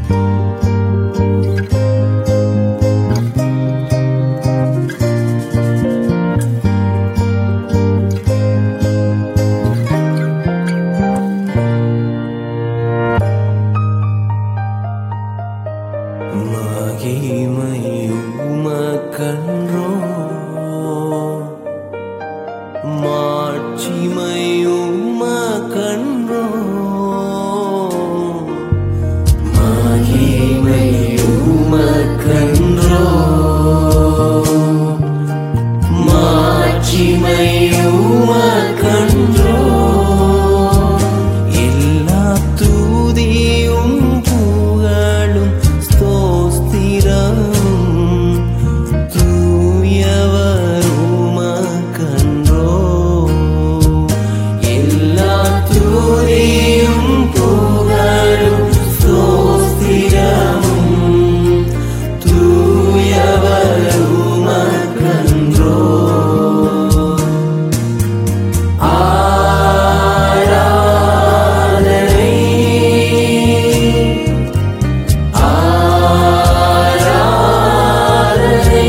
மகிமையுமக்கன்றோ மாட்சிமையுமக்கன்றோ மகிமையுமக்கன்றோ மாட்சிமையுமக்கன்றோ எல்லா தூதியும் புகழும் ஸ்தோஸ்திரம் தூயவருமக்கன்றோ எல்லா தூதியும் புகழும் ஸ்தோஸ்திரமும் தூயவருமக்கன்றோ ஆராதனை ஆராதனை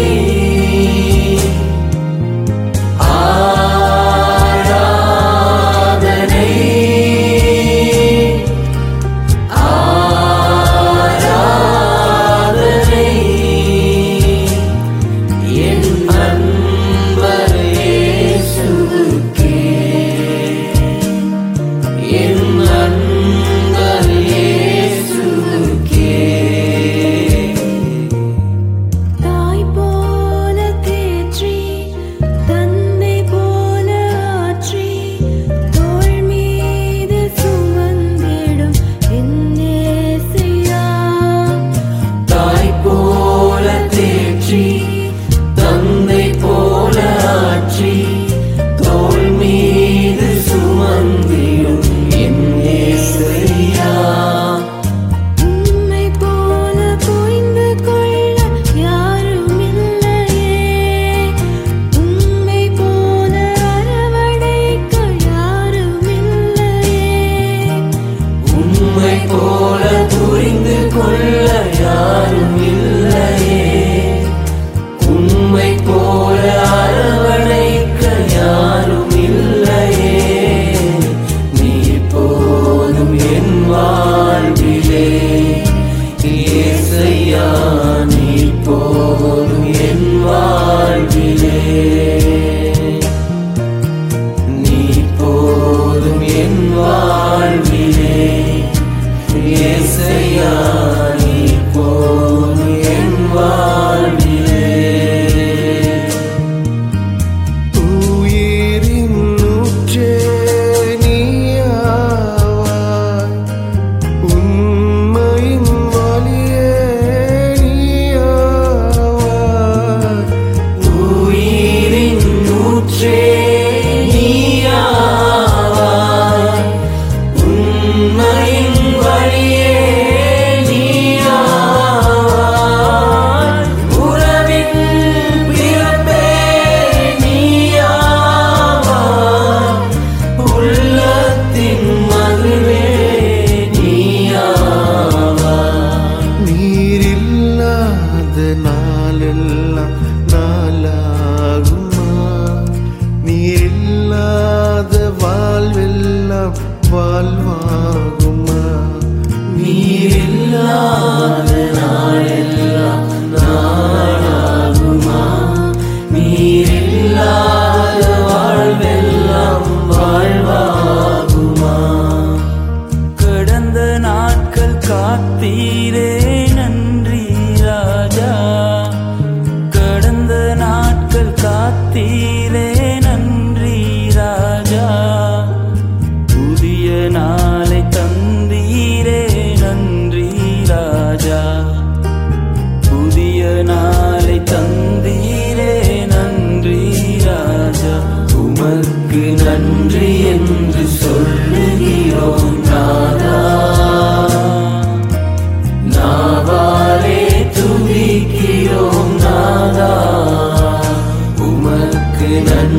ஆராதனை ஆராதனை என் அன்பர் இயேசுவுக்கே என் அன்பர் இயேசுவுக்கே தாய் போல தேற்றி தந்தை போல ஆற்றி தோள் மீது சுமந்திடும் என்னேசையா தாய் போல தேற்றி தந்தை போல ஆற்றி தோள் மீது சுமந்திடும் என் இயேசையா உம்மை போல புரிந்து கொள்ள யாரும் இல்லையே உம்மை போல அரவணைக்க யாரும் இல்லையே உம்மை போல புரிந்து கொள்ள யாரும் இல்லையே உம்மை போல அரவணைக்க யாரும் இல்லையே நீ போதும் என் வாழ்விலே இயேசையா நீ போதும் என் வாழ்விலே நீ போதும் என் வாழ்விலே இயேசையா நீ போதும் என் வாழ்விலே உயிரின் ஊற்றே நீயாவாய் உண்மையின் வழியே நீயாவாய் உயிரின் ஊற்றே நீயாவாய் உண்மையின் வழியே நீயாவாய் உறவின் பிறப்பே நீயாவாய் உள்ளத்தின் மகிழ்வே நீயாவாய் நீரில்லாத நாளெல்லாம் நாளாகுமா நீரில்லாத வாழ்வெல்லாம் வாழ்வாகுமா நீரில்லாத நாளெல்லாம் நாளாகுமா நீரில்லாத வாழ்வெல்லாம் வாழ்வாகுமா கடந்த நாட்கள் காத்தீரே நன்றி ராஜா கடந்த நாட்கள் காத்தீரே நன்றி ராஜா புதிய நாளை தந்தீரே நன்றி ராஜா புதிய நாளை தந்தீரே நன்றி ராஜா உமக்கு நன்றி என்று சொல்லுகிறோம் நாதா நாவாலே துதிக்கிறோம் நாதா உமக்கு நன்றி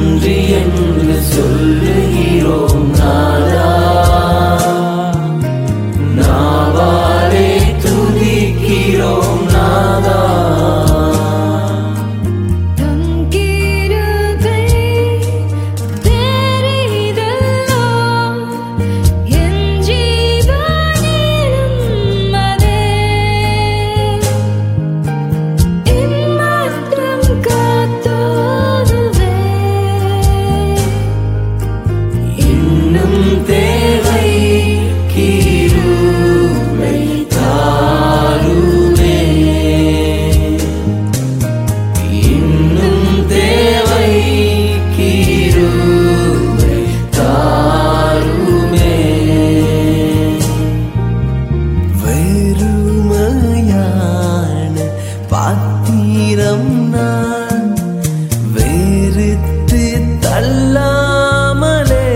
ஆயிரம் நான் வெறுத்து தள்ளாமலே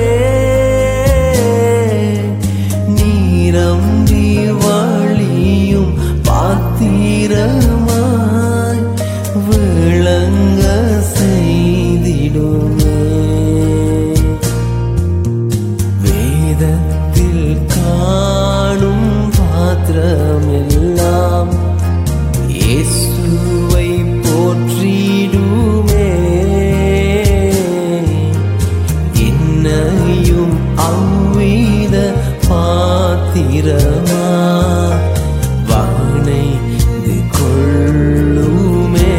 நீரம்பி வழியும் பாத்திரமாய் விளங்க செய்திடுமே வேதத்தில் காணும் பாத்திரமெல்லாம் இயேசுவை போற்றிடுமே என்னையும் அவ்வித பாத்திரமா வானைந்து கொள்ளுமே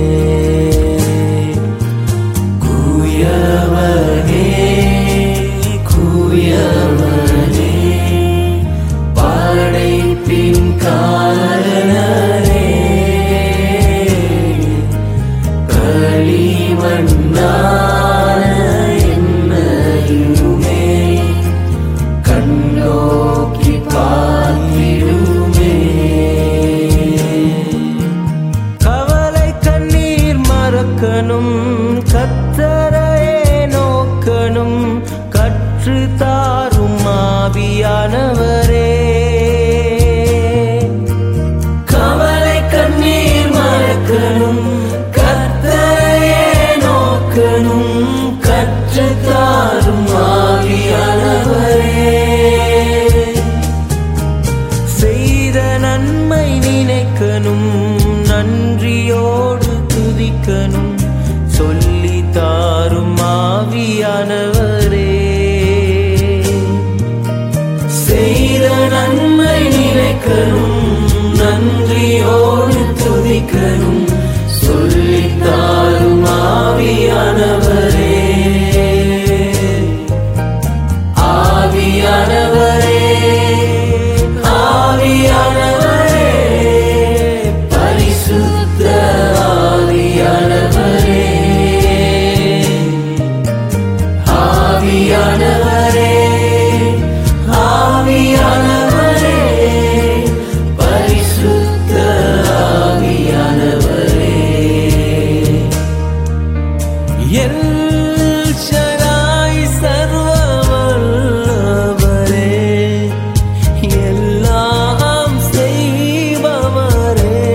குயவனே குயவனே படைப்பின் காரணரே களிமண்ணான என்னையுமே கண்ணோக்கி பார்த்திடுமே கவலை கண்ணீர் மறக்கணும் கத்தரையே நோக்கணும் கற்று தாரும் ஆவியானவரே கவலை கண்ணீர் மறக்கணும் கத்தரையே நோக்கணும் கற்று தாரும் ஆவியானவரே செய்த நன்மை நினைக்கணும் நன்றியோடு துதிக்கணும் சொல்லி தாரும் ஆவியானவரே செய்த நன்மை நினைக்கணும் நன்றியோடு துதிக்கணும் சொல்லி தாரும் ஆவியானவரே ஆவியானவரே ஆவியானவரே பரிசுத்த ஆவியானவரே ஆவியானவரே ஆவியானவரே பரிசுத்த ஆவியானவரே எல் ஷடாய் சர்வ வல்லவரே எல்லாம் செய்பவரே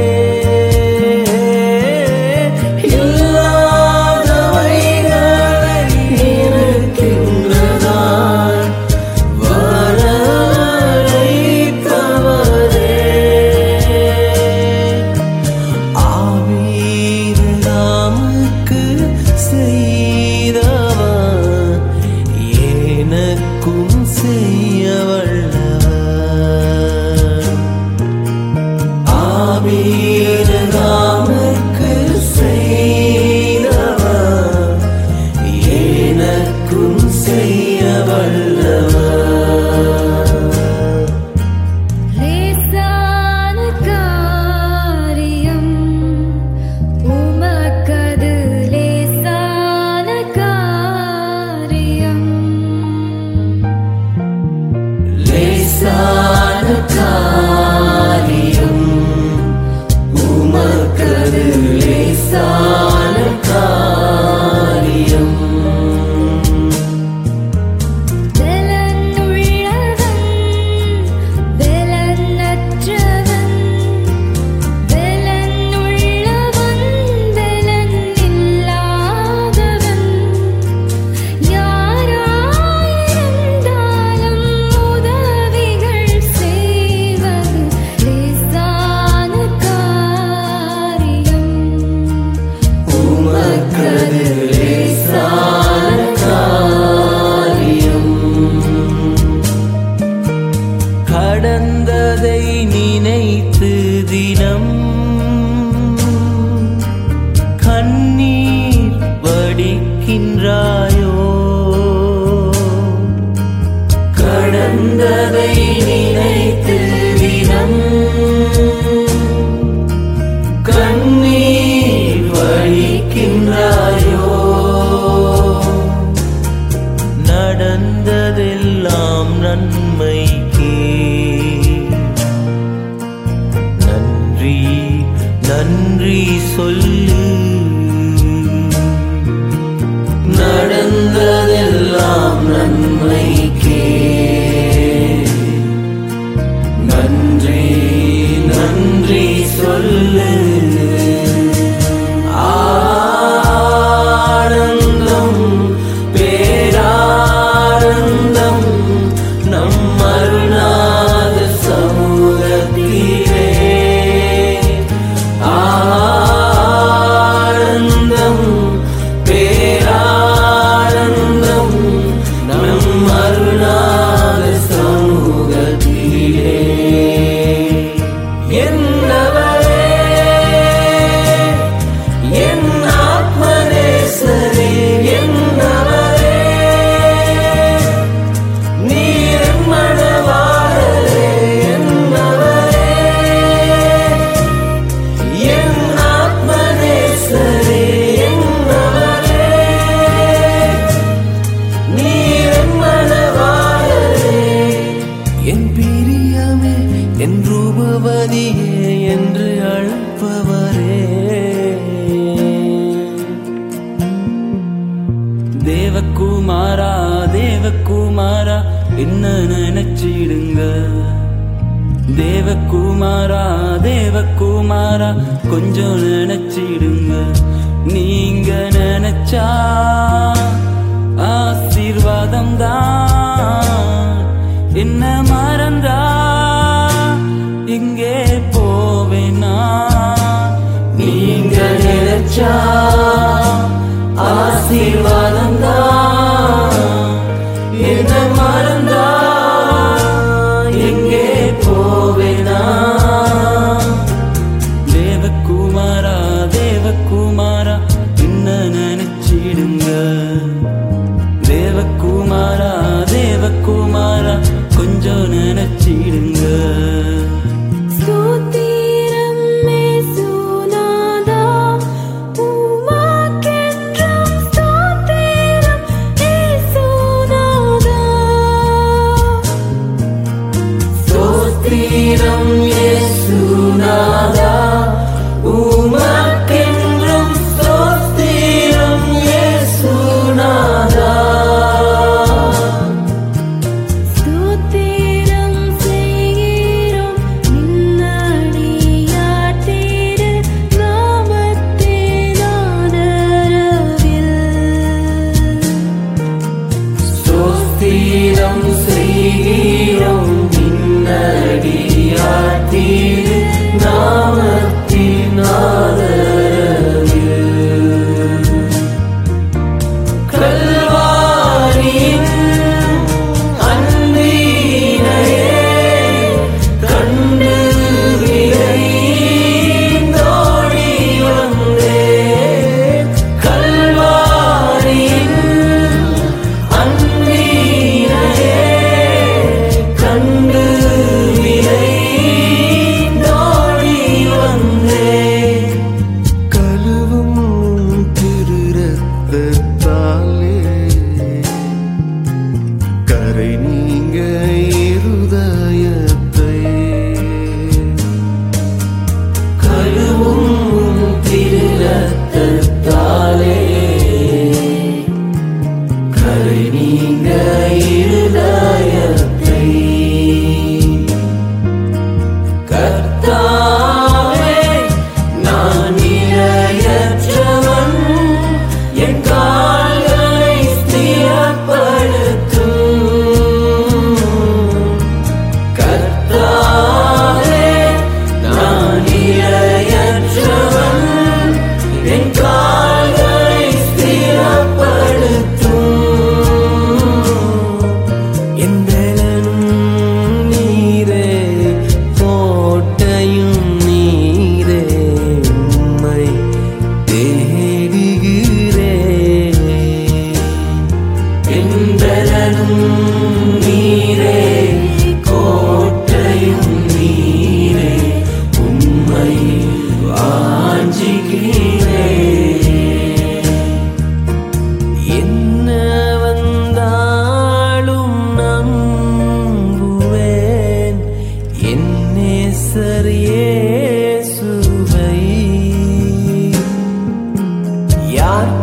இல்லாதவைகளை இருக்கின்றதாய் வரவழைத்தவரே ஆவீரனாமுக்கு செய்தவா எனக்கும் செய்ய வல்லவர் ஆவீரனாமுக்கு செய்தவா எனக்கும் செய்ய வல்லவர் லேசான காரியம் உமக்கது லேசான காரியம் லேசான காரியம் உமக்கது லேசான காரியம் வெலனுள்ளவன் வெலனற்றவன் வெலனுள்ளவன் வெலனில்லாதவன் யாராயிருந்தாலும் உதவிகள் செய்வது லேசான காரியம் உமக்கது லேசான காரியம் கடந்ததை நினைத்து தினம் கண்ணீர் வடிக்கின்றாயோ கடந்ததை நினைத்து தினம் கண்ணீர் வழிக்கின்றாயோ நடந்ததெல்லாம் நன்மைக்கே நன்றி சொல்லு நடந்ததெல்லாம் நன்மைக்கே நன்றி நன்றி சொல்லு ஆனந்தம் பேரானந்தம் நம் அருணாத சமூகத்திலே ஆனந்தம் பேரானந்தம் நம் அருணாத சமூகத்திலே என்னவரே என் ஆத்மநேசரே என்னவரே நீர் மணவாளரே என்னவரே என் ஆத்மநேசரே என்னவரே நீர் மணவாளரே என் பிரியமே என் ரூபவதியே என்று அழைப்பவரே தேவகுமாரா தேவகுமாரா என்ன நினைச்சிடுங்க தேவகுமாரா தேவகுமாரா கொஞ்சம் நினைச்சிடுங்க நீங்க நினைச்சா ஆசீர்வாதம் தான் என்ன மறந்தா இங்கே போவேனா நீங்க நினைச்சா ஆசீர்வாதம் தான் என்ன மறந்தா எங்கே போவேனா தேவகுமாரா தேவகுமாரா என்ன நினைச்சிடுங்க தேவகுமாரா தேவகுமாரா கொஞ்சம் நினைச்சிடுங்க ஸ்தோத்திரம் இயேசுநாதா உமக்கென்றும் ஸ்தோத்திரம் இயேசுநாதா ஸ்தோத்திரம் இயேசுநாதா உமக்கென்றும் ஸ்தோத்திரம் இயேசுநாதா ஸ்தோத்திரம் செய்கிறோம் நின்னடியார் திரு நாமத்தின் ஆதரவில் ஸ்தோத்திரம் செய்கிறோம் நின்னடியார் தீரு நாமத்தின் ஆதரவில் கல்வாரியின் அன்பினையே கண்டு விரைந்தோடி வந்தேன். கல்வாரியின் அன்பினையே கண்டு விரைந்தோடி வந்தேன். கழுவும் திரு ரத்தத்தாலே கரை நீங்க இருதயத்தை கழுவும் திருரத்தத்தாலே கரை நீங்க இருதயத்தை கர்த்தாவே நான் இரையற்றவன் என் கால்களை ஸ்திரப்படுத்தும் கர்த்தாவே நான் இரையற்றவன் என் கால்களை ஸ்திரப்படுத்தும் எந்தனும் நீரே கோட்டையும் நீ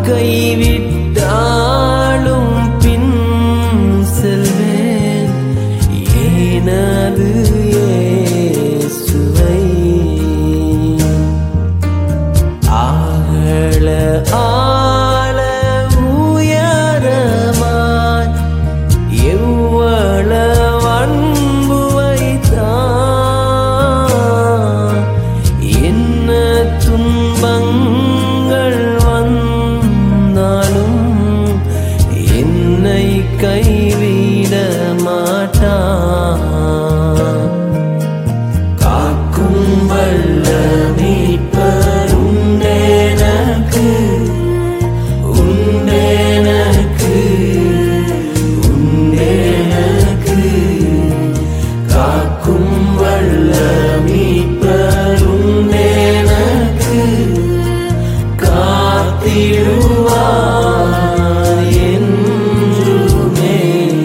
கைவிட்டாலும் பின் செல்வேன் ஏனது இயேசுவை ஆகல ஆழ உயரமாய் எவ்வளவு அன்பு வைத்தான் என்ன துன்பங்கள் வந்தாலும் என்னை கைவிட மாட்டான் காக்கும் வல்ல மீட்பர் உண்டேனக்கு உண்டேனக்கு உண்டேனக்கு காக்கும் வல்ல மீட்பர் உண்டேனக்கு காத்திடுவார் என்றுமே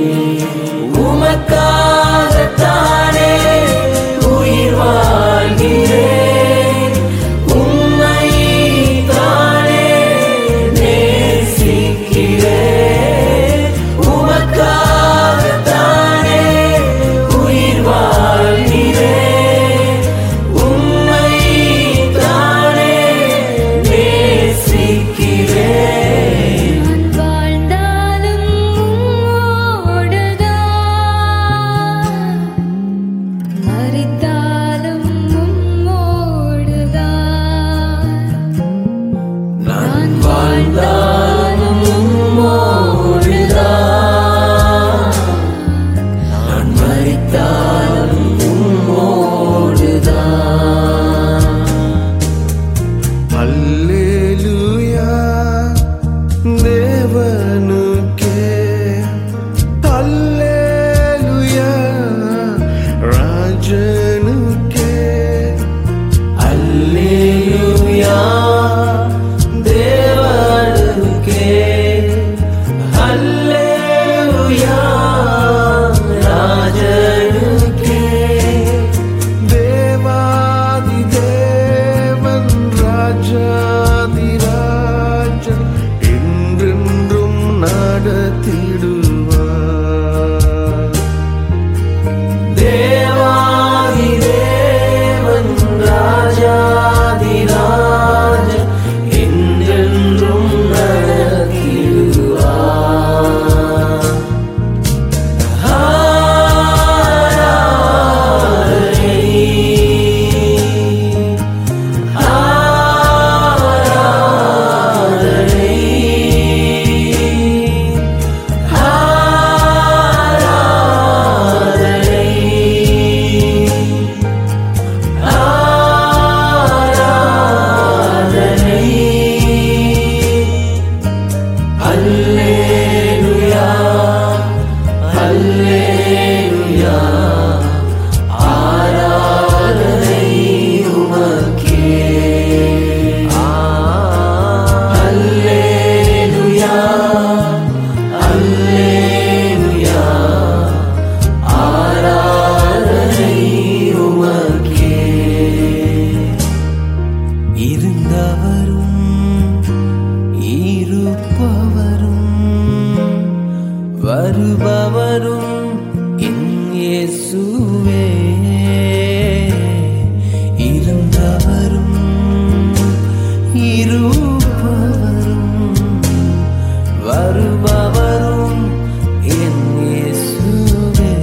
உமக்காகத்தானே உயிர் வாழ்கிறேன் உம்மை தானே நேசிக்கிறேன் உமக்காகத்தானே உயிர் வாழ்கிறேன் உம்மை தானே நேசிக்கிறேன் நான் வாழ்ந்தாலும் உம்மோடுதான் மரித்தாலும் உம்மோடுதான் நான் வாழ்ந்தாலும் உம்மோடுதான் நான் மறித்தாலும் உம்மோடுதான் அல்லேலூயா தேவனுக்கே அல்லேலூயா ராஜனுக்கே அல்லேலூயா தேவனுக்கே அல்லேலூயா ராஜனுக்கே தேவாதி தேவன் ராஜாதி ராஜன் என்றென்றும் நடத்திடுவார் தேவாதி தேவன் ராஜாதி ராஜ என்றென்றும் நடத்திடுவார் அல்லேலூயா அல்லேலூயா ஆராதனை உமக்கே அல்லேலூயா அல்லேலூயா ஆராதனை உமக்கே இருந்தவரும் இருப்பவரும் வருபவரும் என் இயேசுவே இருந்தவரும் இருப்பவரும் வருபவரும் என் இயேசுவே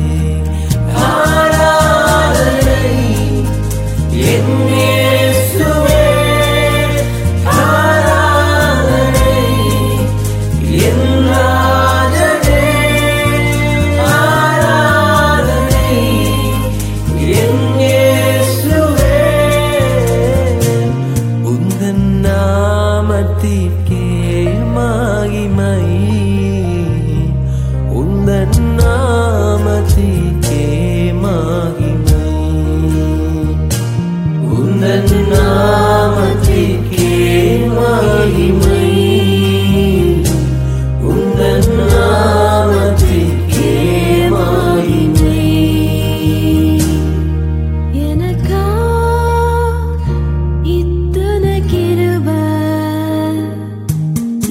ஆராதனை என் இயேசுவே ஆராதனை என் ராஜனே ஆராதனை என் இயேசுவே உந்தன் நாமத்திற்கே மகிமை உந்தன் நாமத்திற்கே மகிமை உந்தன் நாமத்திற்கே மகிமை உந்தன் நாமத்திற்கே மகிமை எனக்கா இத்தனை கிருபை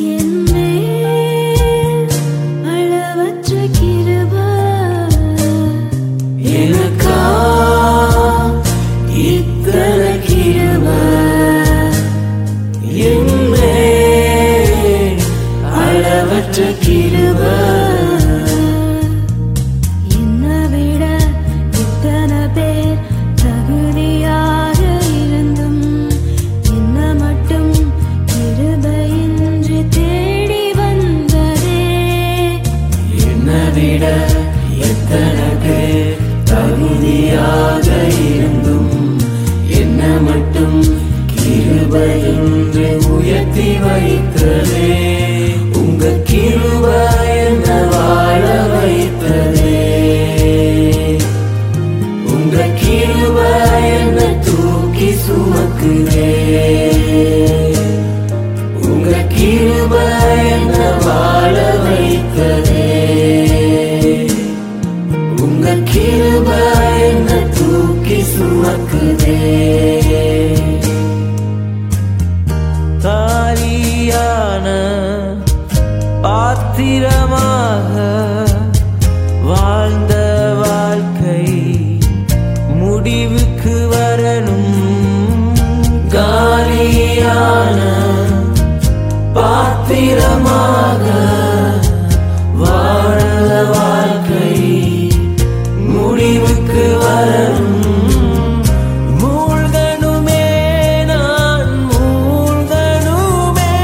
மட்டும் கிருபையின்று உயர்த்தி வைத்ததே உங்க கிருபை என்ன வாழ வைத்ததே உங்க கிருபை என்ன தூக்கி சுமக்குதே உங்க கிருபை என்ன வாழ வைத்ததே உங்க கிருபை என்ன தூக்கி சுமக்குதே காரியான பாத்திரமாக வாழ்ந்த வாழ்க்கை முடிவுக்கு வரணும் காலியான பாத்திரமாக வாழ வாழ்க்கை முடிவுக்கு வரணும் மூழ்கணுமே நான் மூழ்கணுமே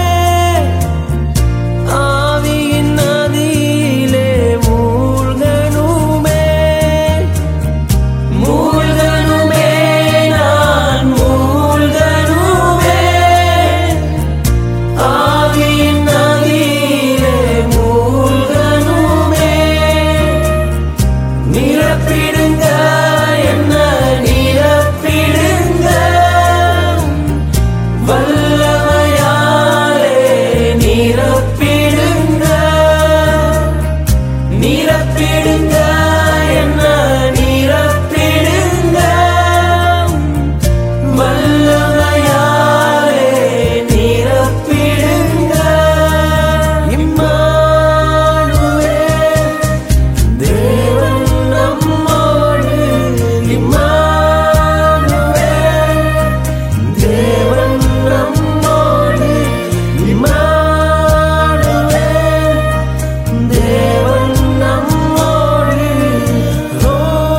ஆவியின் நதியிலே மூழ்கணுமே மூழ்கணுமே நான் மூழ்கணுமே ஆவியின் நதியிலே மூழ்கணுமே நிரப்பிடுங்க என்ன நிரப்பிடுங்க வல்லமையாலே நிரப்பிடுங்க நிரப்பிடுங்க என்ன நிரப்பிடுங்க வல்லமையாலே நிரப்பிடுங்க இம்மானுவே தேவன் நம்மோடு இம்மானுவே தேவன் நம்மோடு இம்மானுவே தேவன் நம்மோடு ஓ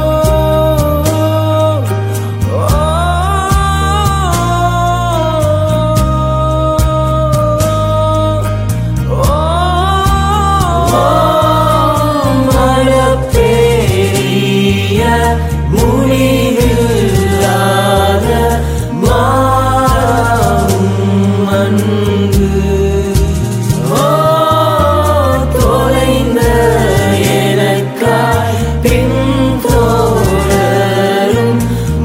மழப்பேரிய முடிவில்லாத மாறும் அன்பு ஓ தொலைந்த எனக்காய் பின் தோழரும்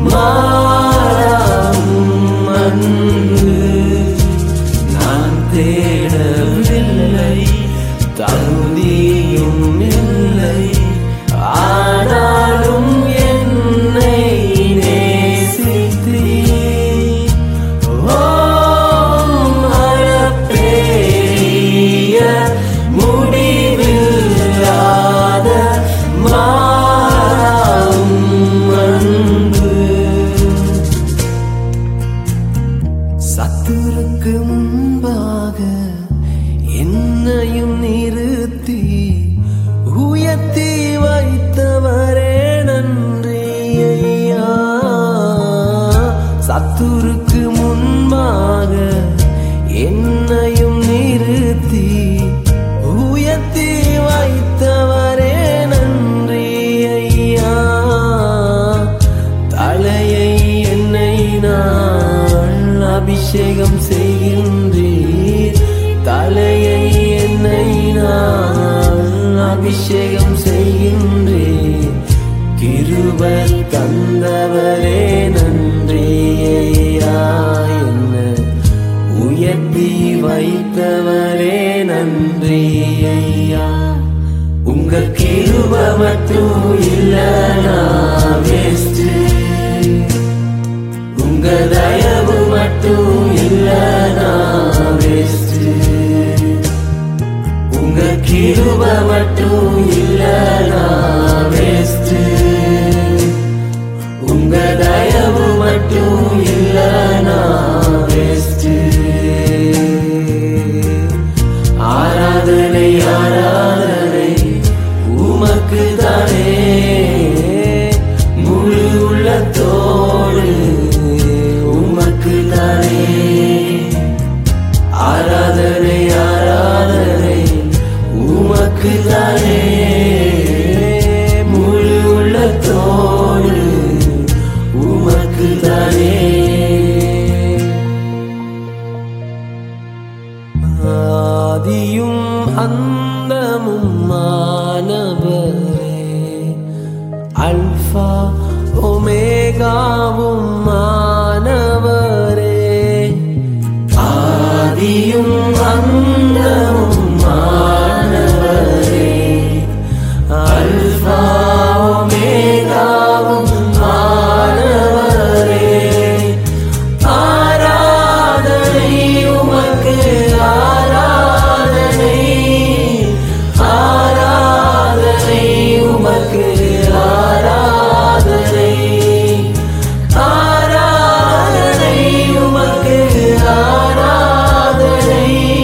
மாறும் அன்பு நான் தேடவில்லை தகுதியும் இல்லை ஆனாலும் என்னை நேசித்தீர் ஓ மழப்பேரிய முடிவில்லாத மாறும் அன்பு சத்துருக்கு முன்பாக என்னையும் நிறுத்தி உயர்த்தி வைத்தவரே நன்றி ஐயா சத்துருக்கு முன்பாக என்னையும் நிறுத்தி உயர்த்தி வைத்தவரே நன்றி ஐயா தலையை என்னை நான் அபிஷேகம் செய்கின்றீர் தலையை என்னை நான் அபிஷேகம் செய்கின்றீர் கிருப தந்தவரே நன்றி ஐயா என்ன உயர்த்தி வைத்தவரே நன்றி ஐயா உங்க கிருப மட்டும் இல்லனா வேஸ்ட் உங்க தயவு மட்டும் இல்லனா வேஸ்ட் உங்க கிருப மட்டும் இல்லனா வேஸ்ட் உங்க தயவு மட்டும் இல்லனா வேஸ்ட் ஆராதனை ஆராதனை உமக்கு தானே முழு உள்ளத்தோடு உமக்கு தானே ஆராதனை ஆராதனை உமக்கு தானே ஆதியும் அந்தமும் மாணவரே அல்பா ஒமேகாவும் மாணவரே ஆராதனை உமக்கு ஆராதனை ஆராதனை உமக்கு ஆராதனை ஆராதனை உமக்கு ஆராதனை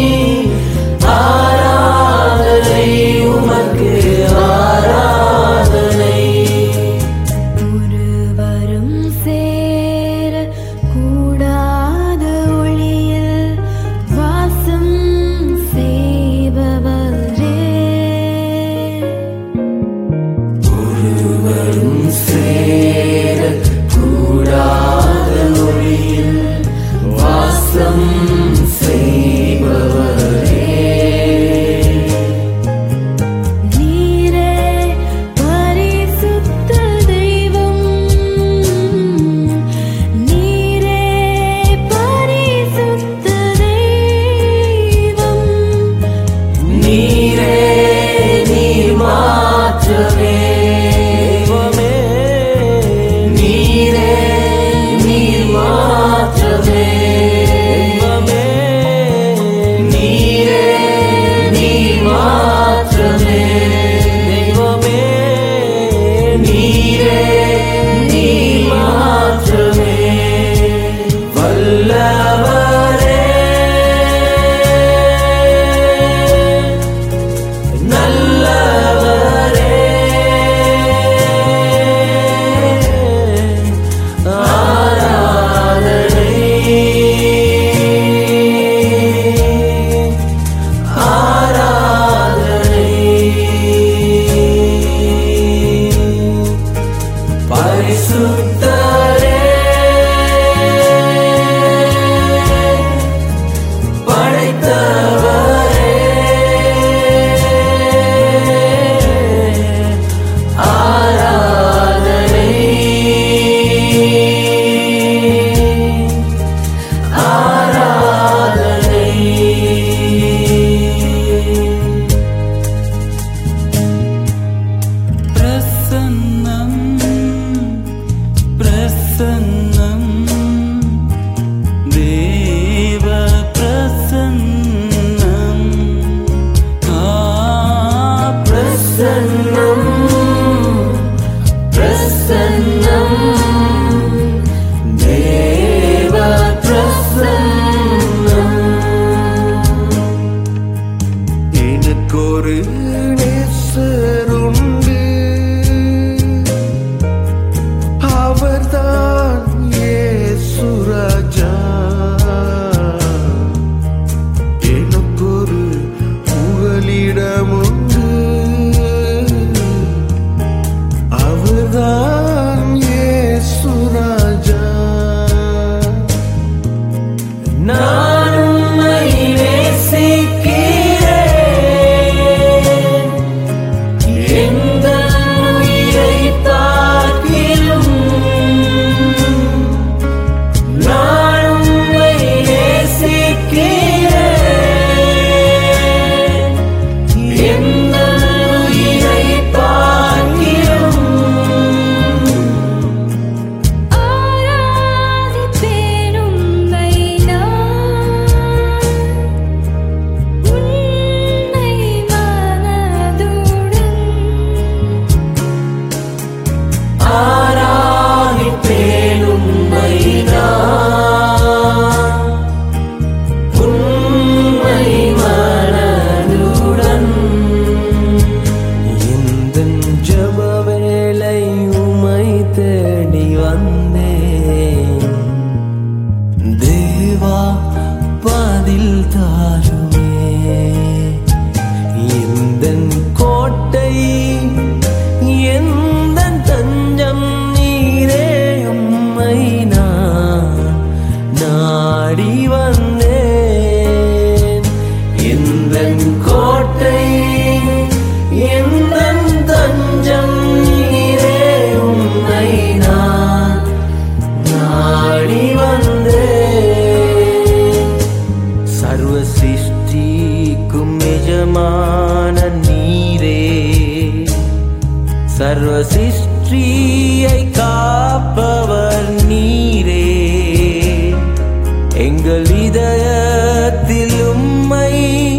எங்கள் இதயத்தில் உம்மை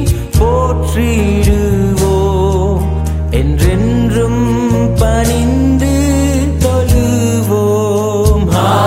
போற்றிடுவோம் என்றென்றும் பணிந்து தொழுவோம்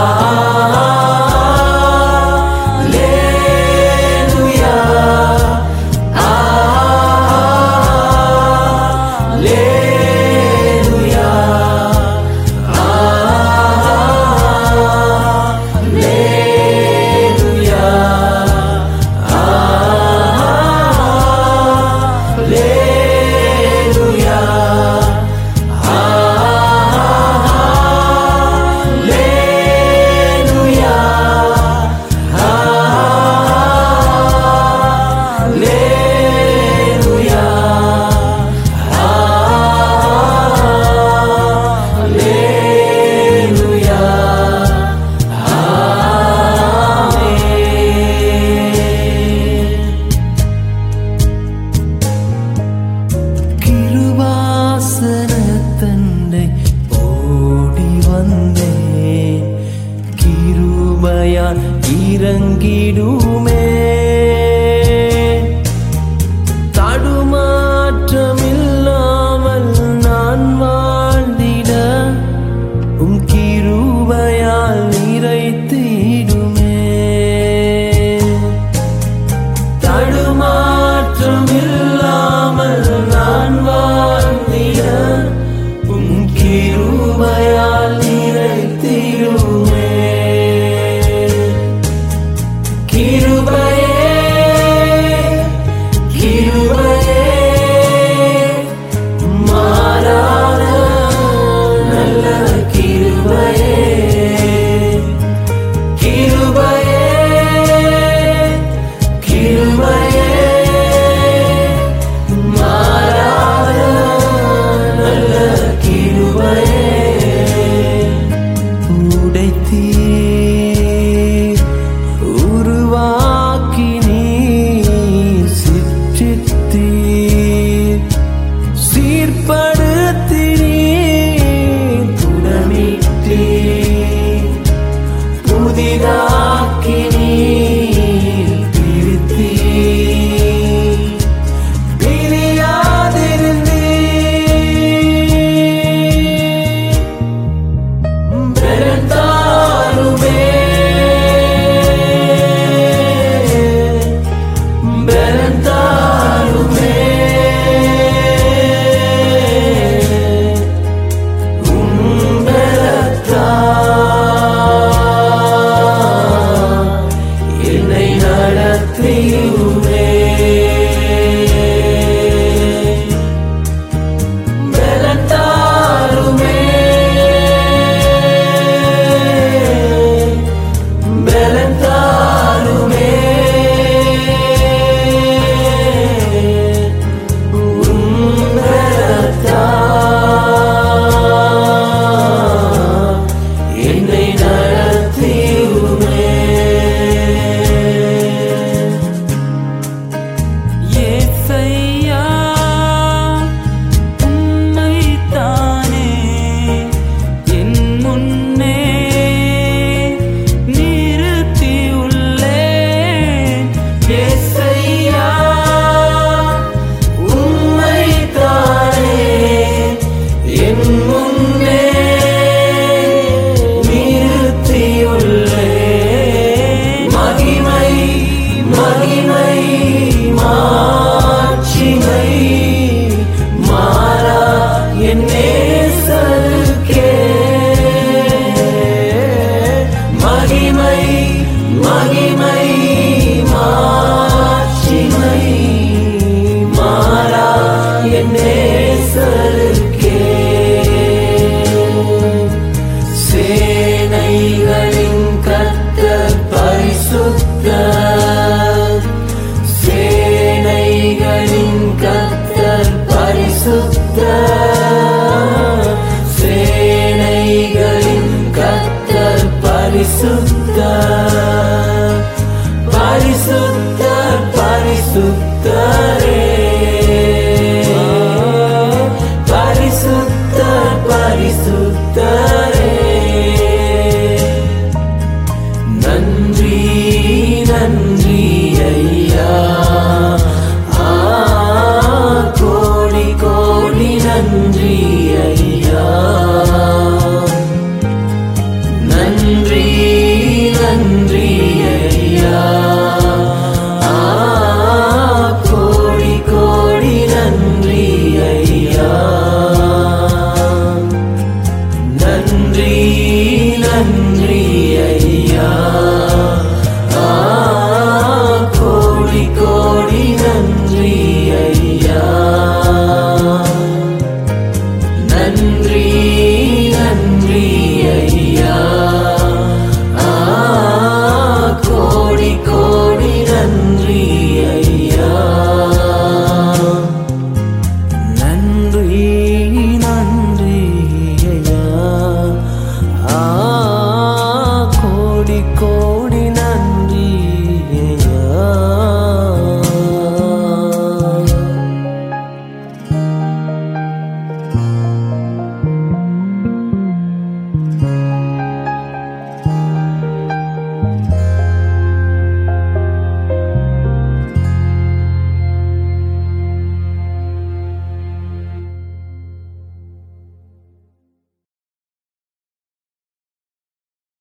கிருபாசன தந்தை ஓடி வந்தேன் கிருபையால் இறங்கிடுமே தடுமாற்றமில்லாமல் நான் வாழ்ந்திட உம் கிருபையால் நிறைத்திடுமே தடுமாற்றம் இல்லாமல் நான் வாழ்ந்திட உம் கிருபையால் நிறைத்திடுமே கிருபையே கிருபையே மாறாத நல்ல கிருபையே கிருபையே கிருபையே மாறாத நல்ல கிருபையே உடைத்தீ உருவாக்கி நீர் சிற்றித்தீ சீர்படுத்தி நீர் புடமிட்டீ புதிதாக்கி நீர் பிரித்தீ பிரியாதிருந்தீ பெருந்தாருமே பெருந்தாருமே உம்பெறத்தா என்னை நடத்தியுமே பெலத்தாருமே பெலத்தாருமே உம்பெலத்தா என்னை நடத்தியுமே ஏசையா உம்மைத்தானே என் முன்னே நிறுத்தியுள்ளேன் ஏசையா உம்மைத்தானே என் முன்னே நிறுத்தியுள்ளேன் மகிமை மகிமை மாட்சிமை மாறா என் நேசருக்கே மகிமை மகிமை மாட்சிமை மாறா என் நேசருக்கே சேனைகளின் கர்த்தர் பரிசுத்தர் சேனைகளின் கர்த்தர் பரிசுத்தர் சேனைகளின் கர்த்தர் பரிசுத்தர் பரிசுத்தர் பரிசுத்தரே நன்றி